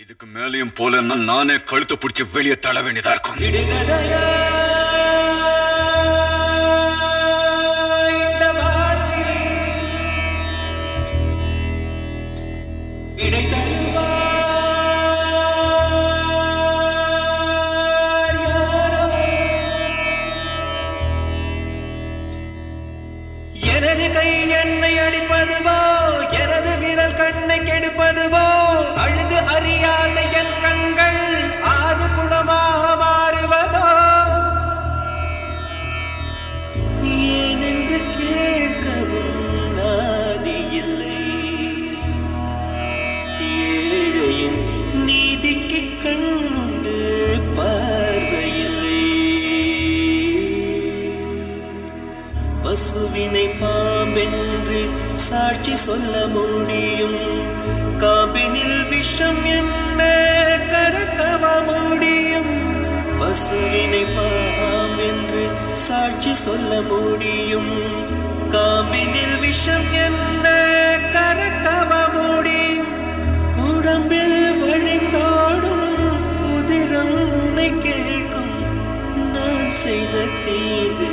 இதுக்கு மேலேயும் போலன்னா நானே கழுத்தை பிடிச்சி வெளியே தள்ள வேண்டியதா இருக்கும் விடுகதையா இந்த வாழ்க்கை விடை தருவார் யாரோ எனது கை என்னை அடிப்பதுவோ எனது விரல் கண்ணை கெடுப்பதுவோ அழுது அறியாத என் கண்கள் ஆறு குளமாக மாறுவதோ ஏனென்று கேட்கவும் நாதி இல்லை ஏழையின் நீதிக்கு கண்ணுண்டு பார்வையில்லை பசுவினை பாம்பென்று சாட்சி சொல்ல முடியும் காம்பினில் விஷம் என்ன கறக்கவ முடியும் பசுவினை பாம்பென்று சாட்சி சொல்ல முடியும் காம்பினில் விஷம் என்ன கறக்கவ முடியும் உடம்பில் வழிந்தோடும் உதிரம் உனை கேட்கும் நான் செய்த தீங்கு